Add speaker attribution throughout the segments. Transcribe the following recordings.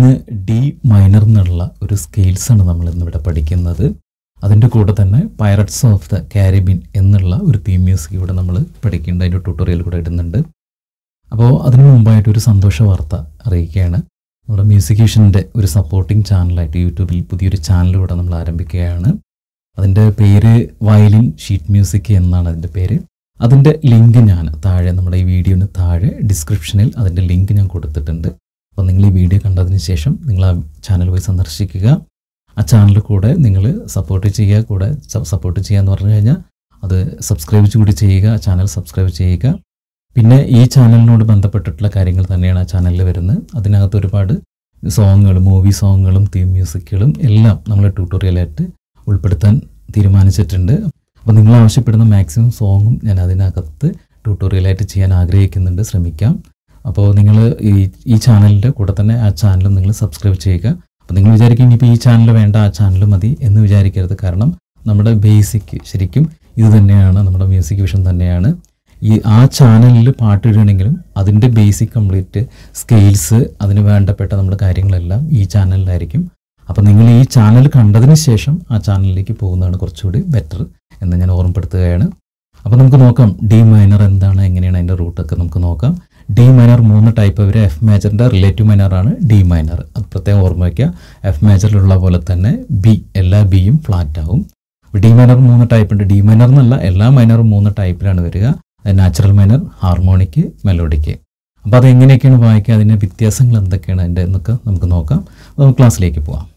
Speaker 1: ഇന്ന് D minor എന്നുള്ള ഒരു സ്കെയിൽസാണ് നമ്മൾ ഇന്നിവിടെ പഠിക്കുന്നത് അതിൻ്റെ കൂടെ തന്നെ പൈററ്റ്സ് ഓഫ് ദ കാരിബിൻ എന്നുള്ള ഒരു തീം മ്യൂസിക് ഇവിടെ നമ്മൾ പഠിക്കേണ്ട അതിൻ്റെ ട്യൂട്ടോറിയൽ കൂടെ ഇടുന്നുണ്ട് അപ്പോൾ അതിനു മുമ്പായിട്ട് ഒരു സന്തോഷ വാർത്ത അറിയിക്കുകയാണ് നമ്മുടെ മ്യൂസിക്കേഷൻ്റെ ഒരു സപ്പോർട്ടിംഗ് ചാനലായിട്ട് യൂട്യൂബിൽ പുതിയൊരു ചാനൽ കൂടെ നമ്മൾ ആരംഭിക്കുകയാണ് അതിൻ്റെ പേര് വയലിൻ ഷീറ്റ് മ്യൂസിക് എന്നാണ് അതിൻ്റെ പേര് അതിൻ്റെ ലിങ്ക് ഞാൻ താഴെ നമ്മുടെ ഈ വീഡിയോന് താഴെ ഡിസ്ക്രിപ്ഷനിൽ അതിൻ്റെ ലിങ്ക് ഞാൻ കൊടുത്തിട്ടുണ്ട് അപ്പോൾ നിങ്ങൾ ഈ വീഡിയോ കണ്ടതിന് ശേഷം നിങ്ങൾ ആ ചാനൽ പോയി സന്ദർശിക്കുക ആ ചാനൽ കൂടെ നിങ്ങൾ സപ്പോർട്ട് ചെയ്യുക കൂടെ സപ്പോർട്ട് ചെയ്യുക എന്ന് പറഞ്ഞു കഴിഞ്ഞാൽ അത് സബ്സ്ക്രൈബ് കൂടി ചെയ്യുക ആ ചാനൽ സബ്സ്ക്രൈബ് ചെയ്യുക പിന്നെ ഈ ചാനലിനോട് ബന്ധപ്പെട്ടിട്ടുള്ള കാര്യങ്ങൾ തന്നെയാണ് ആ ചാനലിൽ വരുന്നത് അതിനകത്ത് ഒരുപാട് സോങ്ങുകളും മൂവി സോങ്ങുകളും തീം മ്യൂസിക്കുകളും എല്ലാം നമ്മൾ ട്യൂട്ടോറിയലായിട്ട് ഉൾപ്പെടുത്താൻ തീരുമാനിച്ചിട്ടുണ്ട് അപ്പോൾ നിങ്ങൾ ആവശ്യപ്പെടുന്ന മാക്സിമം സോങ്ങും ഞാൻ അതിനകത്ത് ട്യൂട്ടോറിയലായിട്ട് ചെയ്യാൻ ആഗ്രഹിക്കുന്നുണ്ട് ശ്രമിക്കാം അപ്പോൾ നിങ്ങൾ ഈ ഈ ചാനലിൻ്റെ കൂടെ തന്നെ ആ ചാനലും നിങ്ങൾ സബ്സ്ക്രൈബ് ചെയ്യുക അപ്പോൾ നിങ്ങൾ വിചാരിക്കും ഇനിയിപ്പോൾ ഈ ചാനൽ വേണ്ട ആ ചാനൽ മതി എന്ന് വിചാരിക്കരുത് കാരണം നമ്മുടെ ബേസിക് ശരിക്കും ഇത് തന്നെയാണ് നമ്മുടെ മ്യൂസിക് വിഷൻ തന്നെയാണ് ഈ ആ ചാനലിൽ പാട്ട് ഇടണമെങ്കിലും അതിൻ്റെ ബേസിക് കംപ്ലീറ്റ് സ്കെയിൽസ് അതിന് വേണ്ടപ്പെട്ട നമ്മുടെ കാര്യങ്ങളെല്ലാം ഈ ചാനലിലായിരിക്കും അപ്പോൾ നിങ്ങൾ ഈ ചാനൽ കണ്ടതിന് ശേഷം ആ ചാനലിലേക്ക് പോകുന്നതാണ് കുറച്ചുകൂടി ബെറ്റർ എന്ന് ഞാൻ ഓർമ്മപ്പെടുത്തുകയാണ് അപ്പോൾ നമുക്ക് നോക്കാം ഡി മൈനർ എന്താണ് എങ്ങനെയാണ് അതിൻ്റെ റൂട്ടൊക്കെ നമുക്ക് നോക്കാം ഡി മൈനർ മൂന്ന് ടൈപ്പ് വരെ എഫ് മേജറിൻ്റെ റിലേറ്റീവ് മൈനറാണ് ഡി മൈനർ അത് പ്രത്യേകം ഓർമ്മ വയ്ക്കുക എഫ് മേജറിലുള്ള പോലെ തന്നെ ബി എല്ലാ ബിയും ഫ്ലാറ്റ് ആവും ഡി മൈനർ മൂന്ന് ടൈപ്പ് ഉണ്ട് ഡി മൈനർ എന്നല്ല എല്ലാ മൈനറും മൂന്ന് ടൈപ്പിലാണ് വരിക നാച്ചുറൽ മൈനർ ഹാർമോണിക്ക് മെലോഡിക്ക് അപ്പോൾ അത് എങ്ങനെയൊക്കെയാണ് വായിക്കുക അതിൻ്റെ വ്യത്യാസങ്ങൾ എന്തൊക്കെയാണ് അതിൻ്റെ എന്നൊക്കെ നമുക്ക് നോക്കാം അപ്പോൾ നമുക്ക് ക്ലാസ്സിലേക്ക് പോവാം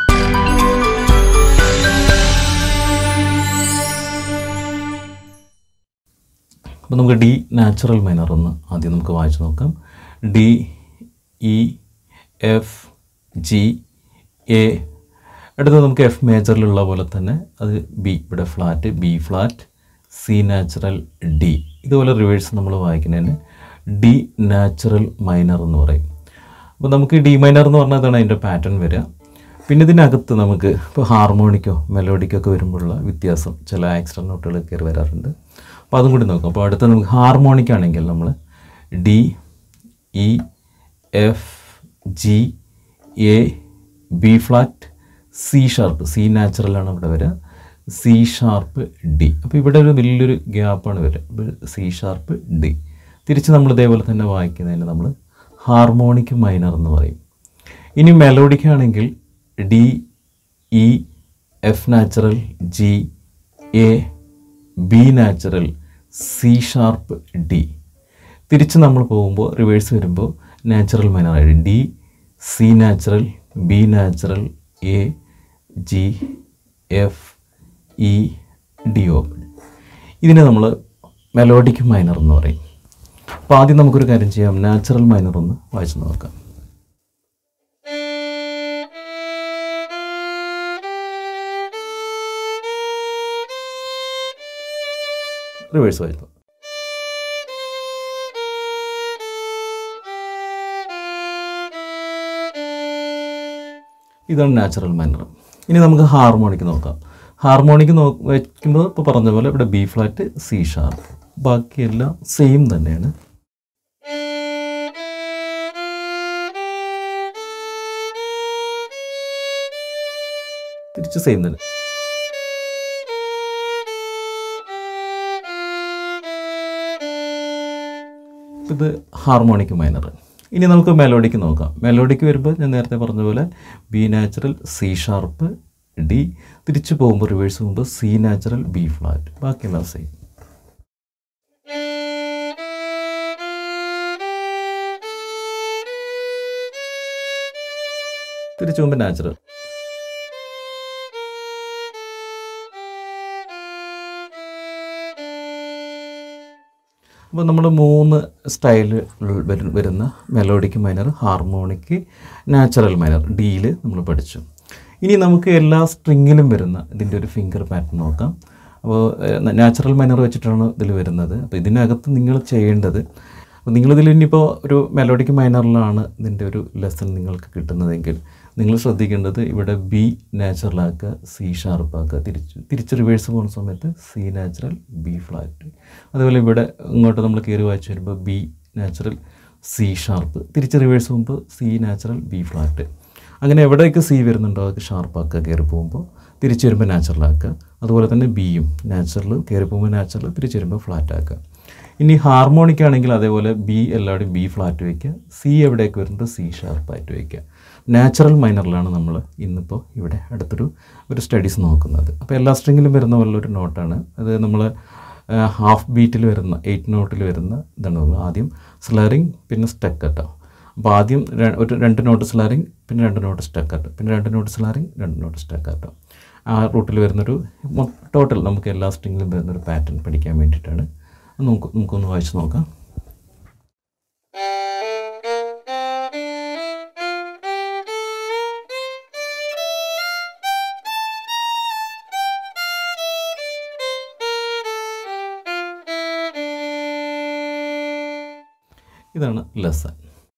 Speaker 1: അപ്പോൾ നമുക്ക് ഡി നാച്ചുറൽ മൈനർ ഒന്ന് ആദ്യം നമുക്ക് വായിച്ചു നോക്കാം D E F G A അടുത്തത് നമുക്ക് എഫ് മേജറിലുള്ള പോലെ തന്നെ അത് ബി ഇവിടെ flat B flat C natural D ഇതുപോലെ റിവേഴ്സ് നമ്മൾ വായിക്കുന്നതിന് ഡി നാച്ചുറൽ മൈനർ എന്ന് പറയും അപ്പോൾ നമുക്ക് ഡി മൈനർ എന്ന് പറഞ്ഞാൽ അതാണ് അതിൻ്റെ പാറ്റേൺ വരിക പിന്നെ ഇതിനകത്ത് നമുക്ക് ഇപ്പോൾ ഹാർമോണിക്കോ മെലോഡിക്കോ ഒക്കെ വരുമ്പോഴുള്ള വ്യത്യാസം ചില ആക്സിഡൻ നോട്ടുകൾ കയറി വരാറുണ്ട് അപ്പോൾ അതും കൂടി നോക്കാം അപ്പോൾ അടുത്ത നമുക്ക് ഹാർമോണിക് ആണെങ്കിൽ നമ്മൾ D E F G A B flat C sharp C നാച്ചുറലാണ് ഇവിടെ വരിക സി ഷാർപ്പ് ഡി അപ്പോൾ ഇവിടെ ഒരു വലിയൊരു ഗ്യാപ്പാണ് വരിക സി ഷാർപ്പ് ഡി തിരിച്ച് നമ്മൾ ഇതേപോലെ തന്നെ വായിക്കുന്നതിന് നമ്മൾ ഹാർമോണിക് മൈനർ എന്ന് പറയും ഇനി മെലോഡിക് ആണെങ്കിൽ D E F natural G A B natural C sharp D തിരിച്ച് നമ്മൾ പോകുമ്പോൾ റിവേഴ്സ് വരുമ്പോൾ നാച്ചുറൽ മൈനറായി D C natural B natural A G F E D ഒ ഇതിനെ നമ്മൾ മെലോഡിക് മൈനർ എന്ന് പറയും അപ്പോൾ ആദ്യം നമുക്കൊരു കാര്യം ചെയ്യാം നാച്ചുറൽ മൈനർ ഒന്ന് വായിച്ചു നോക്കാം റിവേഴ്സ് വായിച്ചു ഇതാണ് നാച്ചുറൽ മൈനർ ഇനി നമുക്ക് ഹാർമോണിക്ക് നോക്കാം ഹാർമോണിക്ക് നോ വയ്ക്കുമ്പോൾ ഇപ്പോൾ പറഞ്ഞ പോലെ ഇവിടെ ബി ഫ്ലാറ്റ് സി ഷാർപ്പ് ബാക്കിയെല്ലാം സെയിം തന്നെയാണ് തിരിച്ച് സെയിം തന്നെ ഇത് ഹാർമോണിക് മൈനർ ഇനി നമുക്ക് മെലോഡിക്ക് നോക്കാം മെലോഡിക്ക് വരുമ്പോൾ ഞാൻ നേരത്തെ പറഞ്ഞ പോലെ B natural C sharp D തിരിച്ചു പോകുമ്പോൾ റിവേഴ്സ് പോകുമ്പോൾ സി നാച്ചുറൽ ബി ഫ്ലാറ്റ് ബാക്കിയെല്ലാം സെയിം തിരിച്ചു പോകുമ്പോൾ നാച്ചുറൽ അപ്പോൾ നമ്മൾ മൂന്ന് സ്റ്റൈൽ വരുന്ന melodic minor harmonic natural minor ഡിയിൽ നമ്മൾ പഠിച്ചു ഇനി നമുക്ക് എല്ലാ സ്ട്രിങ്ങിലും വരുന്ന ഇതിൻ്റെ ഒരു ഫിംഗർ പാറ്റേൺ നോക്കാം അപ്പോൾ നാച്ചുറൽ മൈനർ വെച്ചിട്ടാണ് ഇതിൽ വരുന്നത് അപ്പോൾ ഇതിനകത്ത് നിങ്ങൾ ചെയ്യേണ്ടത് അപ്പോൾ നിങ്ങളിതിൽ ഇനിയിപ്പോൾ ഒരു മെലോഡിക്ക് മൈനറിലാണ് ഇതിൻ്റെ ഒരു ലെസൺ നിങ്ങൾക്ക് കിട്ടുന്നതെങ്കിൽ നിങ്ങൾ ശ്രദ്ധിക്കേണ്ടത് ഇവിടെ ബി നാച്ചുറലാക്കുക സി ഷാർപ്പാക്കുക തിരിച്ച് തിരിച്ച് റിവേഴ്സ് പോകുന്ന സമയത്ത് സി നാച്ചുറൽ ബി ഫ്ലാറ്റ് അതുപോലെ ഇവിടെ ഇങ്ങോട്ട് നമ്മൾ കയറി വായിച്ച് വരുമ്പോൾ ബി നാച്ചുറൽ സി ഷാർപ്പ് തിരിച്ച് റിവേഴ്സ് പോകുമ്പോൾ സി നാച്ചുറൽ ബി ഫ്ലാറ്റ് അങ്ങനെ എവിടേക്ക് സി വരുന്നുണ്ടോ അതൊക്കെ ഷാർപ്പാക്കുക കയറി പോകുമ്പോൾ തിരിച്ച് വരുമ്പോൾ നാച്ചുറൽ ആക്കുക അതുപോലെ തന്നെ ബിയും നാച്ചുറൽ കയറി പോകുമ്പോൾ നാച്ചുറൽ തിരിച്ച് വരുമ്പോൾ ഫ്ലാറ്റ് ആക്കുക ഇനി ഹാർമോണിക് ആണെങ്കിൽ അതേപോലെ ബി എല്ലാവരുടെയും ബി ഫ്ലാറ്റ് വയ്ക്കുക സി എവിടേക്ക് വരുന്നത് സി ഷാർപ്പായിട്ട് വയ്ക്കുക നാച്ചുറൽ മൈനറിലാണ് നമ്മൾ ഇന്നിപ്പോൾ ഇവിടെ അടുത്തൊരു ഒരു സ്റ്റഡീസ് നോക്കുന്നത് അപ്പോൾ എല്ലാ സ്ട്രിങ്ങിലും വരുന്ന പോലെ ഒരു നോട്ടാണ് അത് നമ്മൾ ഹാഫ് ബീറ്റിൽ വരുന്ന എയ്റ്റ് നോട്ടിൽ വരുന്ന ഇതാണ് തോന്നുന്നത് ആദ്യം സ്ലറിങ് പിന്നെ സ്റ്റക്കട്ടോ അപ്പോൾ ആദ്യം ര- ഒരു രണ്ട് നോട്ട് സ്ലാറിങ് പിന്നെ രണ്ട് നോട്ട് സ്റ്റക്കാട്ടോ പിന്നെ രണ്ട് നോട്ട് സ്ലാറിങ് രണ്ട് നോട്ട് സ്റ്റക്കാട്ടോ ആ റൂട്ടിൽ വരുന്നൊരു ടോട്ടൽ നമുക്ക് എല്ലാ സ്ട്രിങ്ങിലും വരുന്നൊരു പാറ്റേൺ പഠിക്കാൻ വേണ്ടിയിട്ടാണ് അത് നമുക്ക് നമുക്കൊന്ന് വായിച്ച് നോക്കാം ഇതാണ് ലെസൺ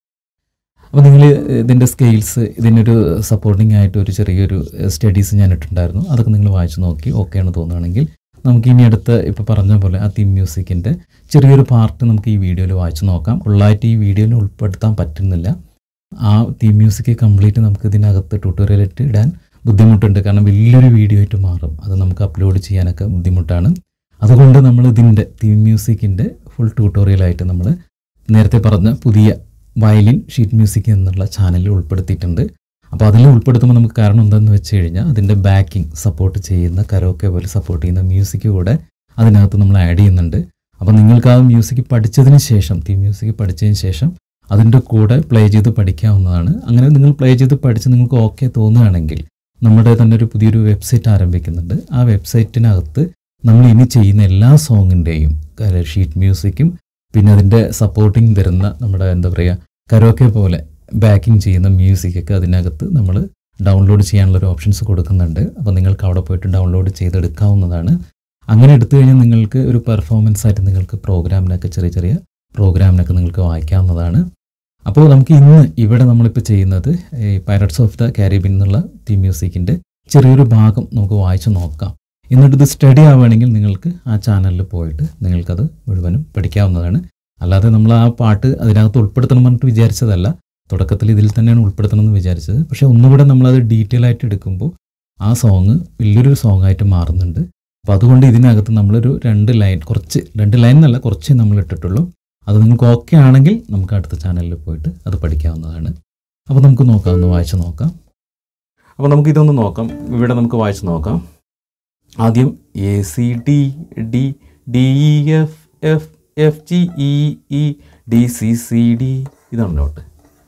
Speaker 1: അപ്പോൾ നിങ്ങൾ ഇതിൻ്റെ സ്കെയിൽസ് ഇതിനൊരു സപ്പോർട്ടിംഗ് ആയിട്ട് ഒരു ചെറിയൊരു സ്റ്റഡീസ് ഞാൻ ഇട്ടിട്ടുണ്ടായിരുന്നു അതൊക്കെ നിങ്ങൾ വായിച്ച് നോക്കി ഓക്കെയാണ് തോന്നുകയാണെങ്കിൽ നമുക്ക് ഇനി അടുത്ത ഇപ്പോൾ പറഞ്ഞ പോലെ ആ തീം മ്യൂസിക്കിൻ്റെ ചെറിയൊരു പാർട്ട് നമുക്ക് ഈ വീഡിയോയിൽ വായിച്ച് നോക്കാം ഫുള്ളായിട്ട് ഈ വീഡിയോയിൽ ഉൾപ്പെടുത്താൻ പറ്റുന്നില്ല ആ തീം മ്യൂസിക് കംപ്ലീറ്റ് നമുക്ക് ഇതിനകത്ത് ട്യൂട്ടോറിയലായിട്ട് ഇടാൻ ബുദ്ധിമുട്ടുണ്ട് കാരണം വലിയൊരു വീഡിയോ ആയിട്ട് മാറും അത് നമുക്ക് അപ്ലോഡ് ചെയ്യാനൊക്കെ ബുദ്ധിമുട്ടാണ് അതുകൊണ്ട് നമ്മൾ ഇതിൻ്റെ തീം മ്യൂസിക്കിൻ്റെ ഫുൾ ട്യൂട്ടോറിയലായിട്ട് നമ്മൾ നേരത്തെ പറഞ്ഞ പുതിയ വയലിൻ ഷീറ്റ് മ്യൂസിക് എന്നുള്ള ചാനലിൽ ഉൾപ്പെടുത്തിയിട്ടുണ്ട് അപ്പോൾ അതിൽ ഉൾപ്പെടുത്തുമ്പോൾ നമുക്ക് കാരണം എന്താണെന്ന് വെച്ച് കഴിഞ്ഞാൽ അതിൻ്റെ ബാക്കിംഗ് സപ്പോർട്ട് ചെയ്യുന്ന കരോക്കെ പോലെ സപ്പോർട്ട് ചെയ്യുന്ന മ്യൂസിക് കൂടെ അതിനകത്ത് നമ്മൾ ആഡ് ചെയ്യുന്നുണ്ട് അപ്പോൾ നിങ്ങൾക്ക് ആ മ്യൂസിക് പഠിച്ചതിന് ശേഷം തീം മ്യൂസിക് പഠിച്ചതിന് ശേഷം അതിൻ്റെ കൂടെ പ്ലേ ചെയ്ത് പഠിക്കാവുന്നതാണ് അങ്ങനെ നിങ്ങൾ പ്ലേ ചെയ്ത് പഠിച്ച് നിങ്ങൾക്ക് ഓക്കെ തോന്നുകയാണെങ്കിൽ നമ്മുടെ തന്നെ ഒരു പുതിയൊരു വെബ്സൈറ്റ് ആരംഭിക്കുന്നുണ്ട് ആ വെബ്സൈറ്റിനകത്ത് നമ്മൾ ഇനി ചെയ്യുന്ന എല്ലാ സോങ്ങിൻ്റെയും ഷീറ്റ് മ്യൂസിക്കും പിന്നെ അതിൻ്റെ സപ്പോർട്ടിങ് തരുന്ന നമ്മുടെ എന്താ പറയുക കരോക്കെ പോലെ ബാക്കിംഗ് ചെയ്യുന്ന മ്യൂസിക്കൊക്കെ അതിനകത്ത് നമ്മൾ ഡൗൺലോഡ് ചെയ്യാനുള്ള ഒരു ഓപ്ഷൻസ് കൊടുക്കുന്നുണ്ട് അപ്പോൾ നിങ്ങൾക്ക് അവിടെ പോയിട്ട് ഡൗൺലോഡ് ചെയ്തെടുക്കാവുന്നതാണ് അങ്ങനെ എടുത്തു കഴിഞ്ഞാൽ നിങ്ങൾക്ക് ഒരു പെർഫോമൻസ് ആയിട്ട് നിങ്ങൾക്ക് പ്രോഗ്രാമിനൊക്കെ ചെറിയ ചെറിയ പ്രോഗ്രാമിനൊക്കെ നിങ്ങൾക്ക് വായിക്കാവുന്നതാണ് അപ്പോൾ നമുക്ക് ഇന്ന് ഇവിടെ നമ്മളിപ്പോൾ ചെയ്യുന്നത് ഈ പൈററ്റ്സ് ഓഫ് ദ കാരിബിൻ എന്നുള്ള തീം മ്യൂസിക്കിൻ്റെ ചെറിയൊരു ഭാഗം നമുക്ക് വായിച്ച് നോക്കാം എന്നിട്ട് ഇത് സ്റ്റഡി ആവുകയാണെങ്കിൽ നിങ്ങൾക്ക് ആ ചാനലിൽ പോയിട്ട് നിങ്ങൾക്കത് മുഴുവനും പഠിക്കാവുന്നതാണ് അല്ലാതെ നമ്മൾ ആ പാട്ട് അതിനകത്ത് ഉൾപ്പെടുത്തണം പറഞ്ഞിട്ട് വിചാരിച്ചതല്ല തുടക്കത്തിൽ ഇതിൽ തന്നെയാണ് ഉൾപ്പെടുത്തണം എന്ന് വിചാരിച്ചത് പക്ഷേ ഒന്നുകൂടെ നമ്മളത് ഡീറ്റെയിൽ ആയിട്ട് എടുക്കുമ്പോൾ ആ സോങ് വലിയൊരു സോങ് ആയിട്ട് മാറുന്നുണ്ട് അപ്പോൾ അതുകൊണ്ട് ഇതിനകത്ത് നമ്മളൊരു രണ്ട് ലൈൻ കുറച്ച് രണ്ട് ലൈൻ എന്നല്ല കുറച്ച് നമ്മൾ ഇട്ടിട്ടുള്ളൂ അത് നിങ്ങൾക്ക് ഓക്കെ ആണെങ്കിൽ നമുക്ക് അടുത്ത ചാനലിൽ പോയിട്ട് അത് പഠിക്കാവുന്നതാണ് അപ്പോൾ നമുക്ക് നോക്കാം ഒന്ന് വായിച്ച് നോക്കാം അപ്പോൾ നമുക്ക് ഇതൊന്ന് നോക്കാം ഇവിടെ നമുക്ക് വായിച്ച് നോക്കാം ആദ്യം A C D D D E F F F G E E D C C D ഇതാണ് നോട്ട്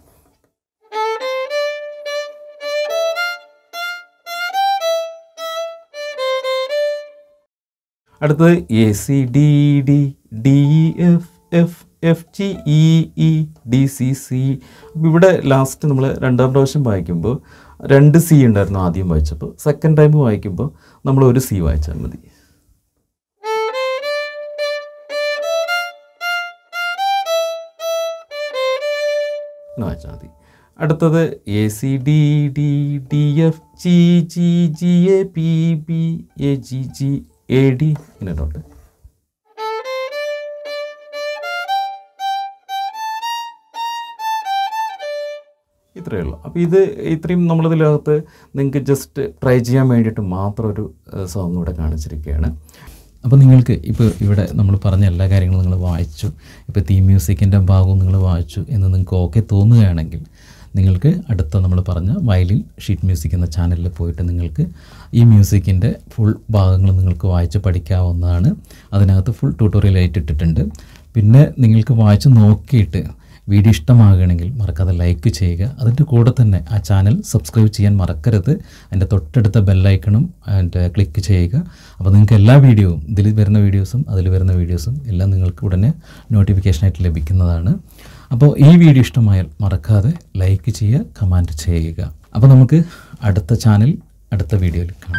Speaker 1: അടുത്തത് A C D D D F F F G E E D C C ഇവിടെ last നമ്മൾ രണ്ടാം പ്രാവശ്യം വായിക്കുമ്പോൾ രണ്ട് C ഉണ്ടായിരുന്നു ആദ്യം വായിച്ചപ്പോൾ സെക്കൻഡ് ടൈം വായിക്കുമ്പോൾ നമ്മൾ ഒരു സി വായിച്ചാൽ മതി എന്ന് വായിച്ചാൽ മതി അടുത്തത് A C D D D F G G G A P B A G G A D ഇങ്ങനെ നോട്ട് ഇത്രയേ ഉള്ളൂ അപ്പോൾ ഇത് ഇത്രയും നമ്മളിതിനകത്ത് നിങ്ങൾക്ക് ജസ്റ്റ് ട്രൈ ചെയ്യാൻ വേണ്ടിയിട്ട് മാത്രം ഒരു സോങ് ഇവിടെ കാണിച്ചിരിക്കുകയാണ് അപ്പോൾ നിങ്ങൾക്ക് ഇപ്പോൾ ഇവിടെ നമ്മൾ പറഞ്ഞ എല്ലാ കാര്യങ്ങളും നിങ്ങൾ വായിച്ചു ഇപ്പോൾ തീം മ്യൂസിക്കിൻ്റെ ഭാഗവും നിങ്ങൾ വായിച്ചു എന്ന് നിങ്ങൾക്ക് ഓക്കെ തോന്നുകയാണെങ്കിൽ നിങ്ങൾക്ക് അടുത്ത നമ്മൾ പറഞ്ഞ വയലിൻ ഷീറ്റ് മ്യൂസിക് എന്ന ചാനലിൽ പോയിട്ട് നിങ്ങൾക്ക് ഈ മ്യൂസിക്കിൻ്റെ ഫുൾ ഭാഗങ്ങൾ നിങ്ങൾക്ക് വായിച്ച് പഠിക്കാവുന്നതാണ് അതിനകത്ത് ഫുൾ ട്യൂട്ടോറിയൽ ആയിട്ട് ഇട്ടിട്ടുണ്ട് പിന്നെ നിങ്ങൾക്ക് വായിച്ച് നോക്കിയിട്ട് വീഡിയോ ഇഷ്ടമാകുകയാണെങ്കിൽ മറക്കാതെ ലൈക്ക് ചെയ്യുക അതിൻ്റെ കൂടെ തന്നെ ആ ചാനൽ സബ്സ്ക്രൈബ് ചെയ്യാൻ മറക്കരുത് അതിൻ്റെ തൊട്ടടുത്ത ബെല്ലൈക്കണും അതിൻ്റെ ക്ലിക്ക് ചെയ്യുക അപ്പോൾ നിങ്ങൾക്ക് എല്ലാ വീഡിയോവും ഇതിൽ വരുന്ന വീഡിയോസും അതിൽ വരുന്ന വീഡിയോസും എല്ലാം നിങ്ങൾക്ക് ഉടനെ നോട്ടിഫിക്കേഷനായിട്ട് ലഭിക്കുന്നതാണ് അപ്പോൾ ഈ വീഡിയോ ഇഷ്ടമായാൽ മറക്കാതെ ലൈക്ക് ചെയ്യുക കമൻറ്റ് ചെയ്യുക അപ്പോൾ നമുക്ക് അടുത്ത ചാനൽ അടുത്ത വീഡിയോയിൽ കാണാം